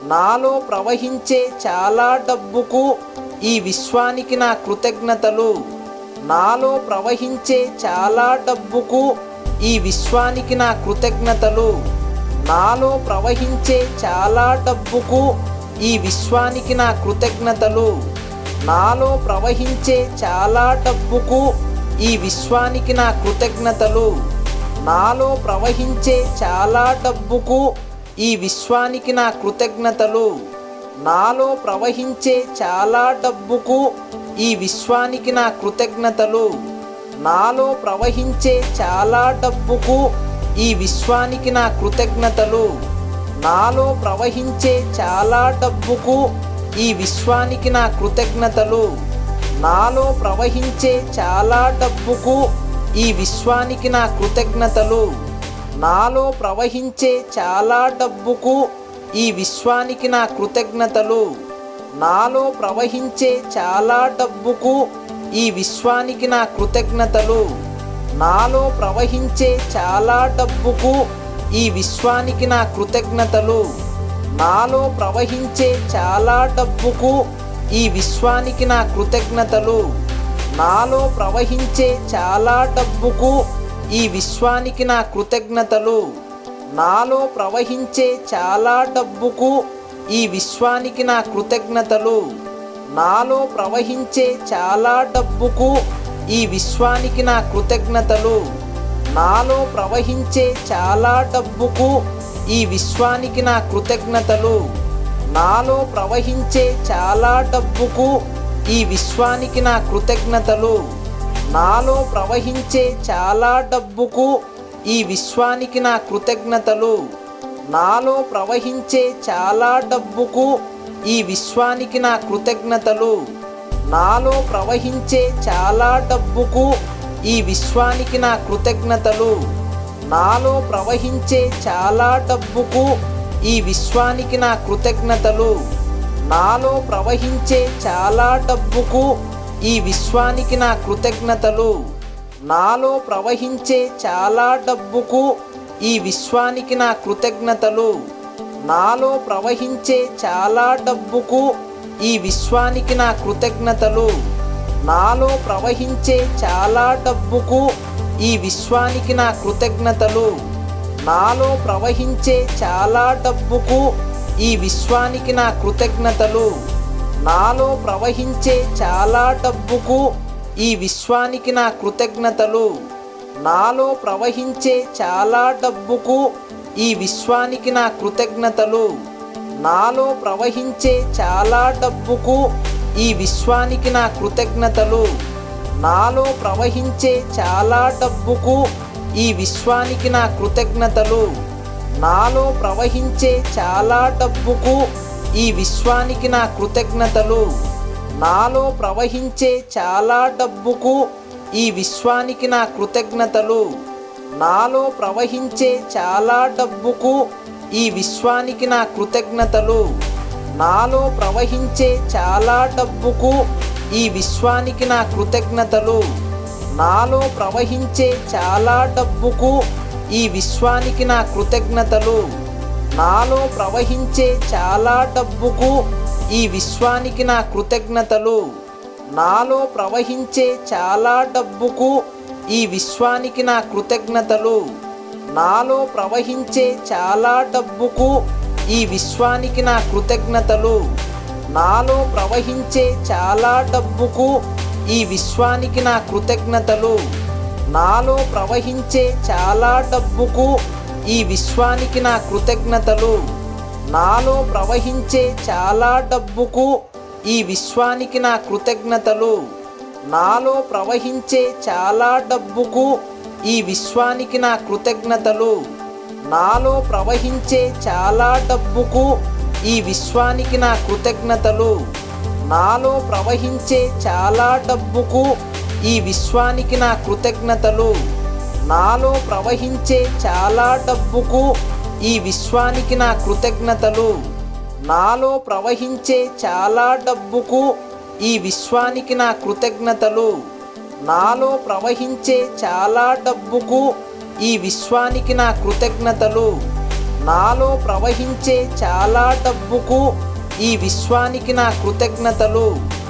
నాలో ప్రవహించే చాలా డబ్బుకు ఈ విశ్వానికి నా కృతజ్ఞతలు నాలో ప్రవహించే చాలా డబ్బుకు ఈ విశ్వానికి నా కృతజ్ఞతలు నాలో ప్రవహించే చాలా డబ్బుకు ఈ విశ్వానికి నా కృతజ్ఞతలు నాలో ప్రవహించే చాలా డబ్బుకు ఈ విశ్వానికి నా కృతజ్ఞతలు నాలో ప్రవహించే చాలా డబ్బుకు ఈ విశ్వానికి నా కృతజ్ఞతలు నాలో ప్రవహించే చాలా డబ్బుకు ఈ విశ్వానికి నా కృతజ్ఞతలు నాలో ప్రవహించే చాలా డబ్బుకు ఈ విశ్వానికి నా కృతజ్ఞతలు నాలో ప్రవహించే చాలా డబ్బుకు ఈ విశ్వానికి నా కృతజ్ఞతలు నాలో ప్రవహించే చాలా డబ్బుకు ఈ విశ్వానికి నా కృతజ్ఞతలు నాలో ప్రవహించే చాలా డబ్బుకు ఈ విశ్వానికి నా కృతజ్ఞతలు నాలో ప్రవహించే చాలా డబ్బుకు ఈ విశ్వానికి నా కృతజ్ఞతలు నాలో ప్రవహించే చాలా డబ్బుకు ఈ విశ్వానికి నా కృతజ్ఞతలు నాలో ప్రవహించే చాలా డబ్బుకు ఈ విశ్వానికి నా కృతజ్ఞతలు నాలో ప్రవహించే చాలా డబ్బుకు ఈ విశ్వానికి నా కృతజ్ఞతలు నాలో ప్రవహించే చాలా డబ్బుకు ఈ విశ్వానికి నా కృతజ్ఞతలు నాలో ప్రవహించే చాలా డబ్బుకు ఈ విశ్వానికి నా కృతజ్ఞతలు నాలో ప్రవహించే చాలా డబ్బుకు ఈ విశ్వానికి నా కృతజ్ఞతలు నాలో ప్రవహించే చాలా డబ్బుకు ఈ విశ్వానికి నా కృతజ్ఞతలు నాలో ప్రవహించే చాలా డబ్బుకు ఈ విశ్వానికి నా కృతజ్ఞతలు నాలో ప్రవహించే చాలా డబ్బుకు ఈ విశ్వానికి నా కృతజ్ఞతలు నాలో ప్రవహించే చాలా డబ్బుకు ఈ విశ్వానికి నా కృతజ్ఞతలు నాలో ప్రవహించే చాలా డబ్బుకు ఈ విశ్వానికి నా కృతజ్ఞతలు నాలో ప్రవహించే చాలా డబ్బుకు ఈ విశ్వానికి నా కృతజ్ఞతలు నాలో ప్రవహించే చాలా డబ్బుకు ఈ విశ్వానికి నా కృతజ్ఞతలు నాలో ప్రవహించే చాలా డబ్బుకు ఈ విశ్వానికి నా కృతజ్ఞతలు నాలో ప్రవహించే చాలా డబ్బుకు ఈ విశ్వానికి నా కృతజ్ఞతలు నాలో ప్రవహించే చాలా డబ్బుకు ఈ విశ్వానికి నా కృతజ్ఞతలు నాలో ప్రవహించే చాలా డబ్బుకు ఈ విశ్వానికి నా కృతజ్ఞతలు నాలో ప్రవహించే చాలా డబ్బుకు ఈ విశ్వానికి నా కృతజ్ఞతలు నాలో ప్రవహించే చాలా డబ్బుకు ఈ విశ్వానికి నా కృతజ్ఞతలు నాలో ప్రవహించే చాలా డబ్బుకు ఈ విశ్వానికి నా కృతజ్ఞతలు నాలో ప్రవహించే చాలా డబ్బుకు ఈ విశ్వానికి నా కృతజ్ఞతలు నాలో ప్రవహించే చాలా డబ్బుకు ఈ విశ్వానికి నా కృతజ్ఞతలు నాలో ప్రవహించే చాలా డబ్బుకు ఈ విశ్వానికి నా కృతజ్ఞతలు నాలో ప్రవహించే చాలా డబ్బుకు ఈ విశ్వానికి నా కృతజ్ఞతలు నాలో ప్రవహించే చాలా డబ్బుకు ఈ విశ్వానికి నా కృతజ్ఞతలు నాలో ప్రవహించే చాలా డబ్బుకు ఈ విశ్వానికి నా కృతజ్ఞతలు నాలో ప్రవహించే చాలా డబ్బుకు ఈ విశ్వానికి నా కృతజ్ఞతలు నాలో ప్రవహించే చాలా డబ్బుకు ఈ విశ్వానికి నా కృతజ్ఞతలు నాలో ప్రవహించే చాలా డబ్బుకు ఈ విశ్వానికి నా కృతజ్ఞతలు నాలో ప్రవహించే చాలా డబ్బుకు ఈ విశ్వానికి నా కృతజ్ఞతలు నాలో ప్రవహించే చాలా డబ్బుకు ఈ విశ్వానికి నా కృతజ్ఞతలు నాలో ప్రవహించే చాలా డబ్బుకు ఈ విశ్వానికి నా కృతజ్ఞతలు నాలో ప్రవహించే చాలా డబ్బుకు ఈ విశ్వానికి నా కృతజ్ఞతలు నాలో ప్రవహించే చాలా డబ్బుకు ఈ విశ్వానికి నా కృతజ్ఞతలు నాలో ప్రవహించే చాలా డబ్బుకు ఈ విశ్వానికి నా కృతజ్ఞతలు నాలో ప్రవహించే చాలా డబ్బుకు ఈ విశ్వానికి నా కృతజ్ఞతలు నాలో ప్రవహించే చాలా డబ్బుకు ఈ విశ్వానికి నా కృతజ్ఞతలు నాలో ప్రవహించే చాలా డబ్బుకు ఈ విశ్వానికి నా కృతజ్ఞతలు